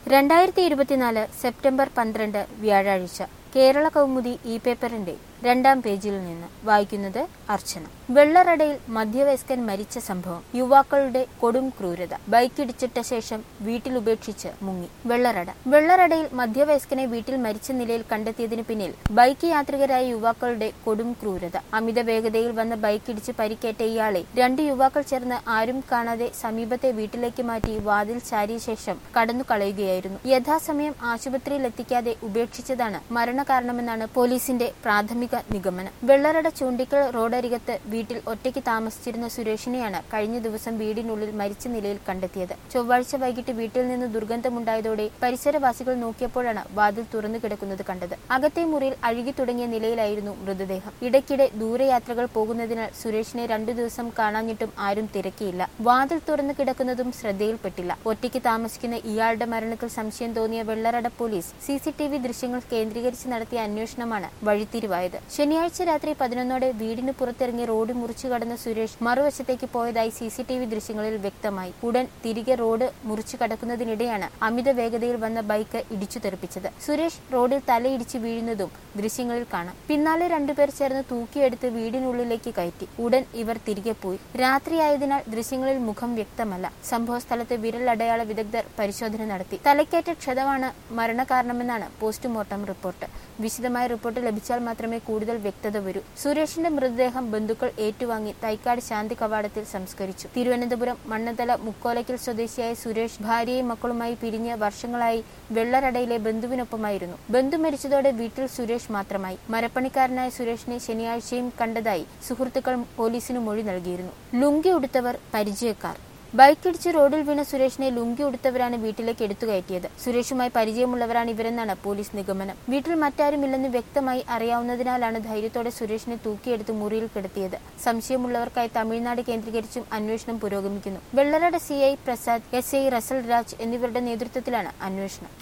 രണ്ടായിരത്തി ഇരുപത്തിനാല് സെപ്റ്റംബർ പന്ത്രണ്ട് വ്യാഴാഴ്ച കേരള കൗമുദി ഇ പേപ്പറിന്റെ രണ്ടാം പേജിൽ നിന്ന് വായിക്കുന്നത് അർച്ചന വെള്ളറടയിൽ മധ്യവയസ്കൻ മരിച്ച സംഭവം യുവാക്കളുടെ കൊടും ക്രൂരത ബൈക്കിടിച്ചിട്ട ശേഷം വീട്ടിൽ ഉപേക്ഷിച്ച് മുങ്ങി വെള്ളറട വെള്ളറടയിൽ മധ്യവയസ്കനെ വീട്ടിൽ മരിച്ച നിലയിൽ കണ്ടെത്തിയതിന് പിന്നിൽ ബൈക്ക് യാത്രികരായ യുവാക്കളുടെ കൊടും ക്രൂരത അമിത വേഗതയിൽ വന്ന ബൈക്കിടിച്ച് പരിക്കേറ്റ ഇയാളെ രണ്ട് യുവാക്കൾ ചേർന്ന് ആരും കാണാതെ സമീപത്തെ വീട്ടിലേക്ക് മാറ്റി വാതിൽ ചാരിയ ശേഷം കടന്നു കളയുകയായിരുന്നു യഥാസമയം ആശുപത്രിയിൽ എത്തിക്കാതെ ഉപേക്ഷിച്ചതാണ് മരണകാരണമെന്നാണ് പോലീസിന്റെ പ്രാഥമിക നിഗമനം വെള്ളറട ചൂണ്ടിക്കൽ റോഡരികത്ത് വീട്ടിൽ ഒറ്റയ്ക്ക് താമസിച്ചിരുന്ന സുരേഷിനെയാണ് കഴിഞ്ഞ ദിവസം വീടിനുള്ളിൽ മരിച്ച നിലയിൽ കണ്ടെത്തിയത് ചൊവ്വാഴ്ച വൈകിട്ട് വീട്ടിൽ നിന്ന് ദുർഗന്ധമുണ്ടായതോടെ പരിസരവാസികൾ നോക്കിയപ്പോഴാണ് വാതിൽ തുറന്നു കിടക്കുന്നത് കണ്ടത് അകത്തെ മുറിയിൽ അഴുകി തുടങ്ങിയ നിലയിലായിരുന്നു മൃതദേഹം ഇടയ്ക്കിടെ ദൂരയാത്രകൾ പോകുന്നതിനാൽ സുരേഷിനെ രണ്ടു ദിവസം കാണാഞ്ഞിട്ടും ആരും തിരക്കിയില്ല വാതിൽ തുറന്നു കിടക്കുന്നതും ശ്രദ്ധയിൽപ്പെട്ടില്ല ഒറ്റയ്ക്ക് താമസിക്കുന്ന ഇയാളുടെ മരണത്തിൽ സംശയം തോന്നിയ Vellarada police C C T V ദൃശ്യങ്ങൾ കേന്ദ്രീകരിച്ച് നടത്തിയ അന്വേഷണമാണ് വഴിത്തിരിവായത് ശനിയാഴ്ച രാത്രി പതിനൊന്നോടെ വീടിന് പുറത്തിറങ്ങി റോഡ് മുറിച്ചു കടന്ന സുരേഷ് മറുവശത്തേക്ക് പോയതായി സി സി ടി വി ദൃശ്യങ്ങളിൽ വ്യക്തമായി ഉടൻ തിരികെ റോഡ് മുറിച്ചു കടക്കുന്നതിനിടെയാണ് അമിത വേഗതയിൽ വന്ന ബൈക്ക് ഇടിച്ചു തെറിപ്പിച്ചത് സുരേഷ് റോഡിൽ തലയിടിച്ച് വീഴുന്നതും ദൃശ്യങ്ങളിൽ കാണാം പിന്നാലെ രണ്ടുപേർ ചേർന്ന് തൂക്കിയെടുത്ത് വീടിനുള്ളിലേക്ക് കയറ്റി ഉടൻ ഇവർ തിരികെ പോയി രാത്രിയായതിനാൽ ദൃശ്യങ്ങളിൽ മുഖം വ്യക്തമല്ല സംഭവ സ്ഥലത്ത് വിരൽ അടയാള വിദഗ്ധർ പരിശോധന നടത്തി തലയ്ക്കേറ്റ ക്ഷതമാണ് മരണകാരണമെന്നാണ് പോസ്റ്റ്മോർട്ടം റിപ്പോർട്ട് വിശദമായ റിപ്പോർട്ട് ലഭിച്ചാൽ മാത്രമേ കൂടുതൽ വ്യക്തത വരൂ സുരേഷിന്റെ മൃതദേഹം ബന്ധുക്കൾ ഏറ്റുവാങ്ങി തൈക്കാട് ശാന്തി കവാടത്തിൽ സംസ്കരിച്ചു തിരുവനന്തപുരം മണ്ണത്തല മുക്കോലയ്ക്കൽ സ്വദേശിയായ സുരേഷ് ഭാര്യയും മക്കളുമായി പിരിഞ്ഞ് വർഷങ്ങളായി വെള്ളറടയിലെ ബന്ധുവിനൊപ്പമായിരുന്നു ബന്ധു മരിച്ചതോടെ വീട്ടിൽ സുരേഷ് മാത്രമായി മരപ്പണിക്കാരനായ സുരേഷിനെ ശനിയാഴ്ചയും കണ്ടതായി സുഹൃത്തുക്കൾ പോലീസിന് മൊഴി നൽകിയിരുന്നു ലുങ്കി ഉടുത്തവർ പരിചയക്കാർ ബൈക്കിടിച്ച് റോഡിൽ വീണ സുരേഷിനെ ലുങ്കി ഉടുത്തവരാണ് വീട്ടിലേക്ക് എടുത്തു കയറ്റിയത് സുരേഷുമായി പരിചയമുള്ളവരാണ് ഇവരെന്നാണ് പോലീസ് നിഗമനം വീട്ടിൽ മറ്റാരുമില്ലെന്ന് വ്യക്തമായി അറിയാവുന്നതിനാലാണ് ധൈര്യത്തോടെ സുരേഷിനെ തൂക്കിയെടുത്ത് മുറിയിൽ കിടത്തിയത് സംശയമുള്ളവർക്കായി തമിഴ്നാട് കേന്ദ്രീകരിച്ചും അന്വേഷണം പുരോഗമിക്കുന്നു Vellarada C I Prasad S I Russel Raj എന്നിവരുടെ നേതൃത്വത്തിലാണ് അന്വേഷണം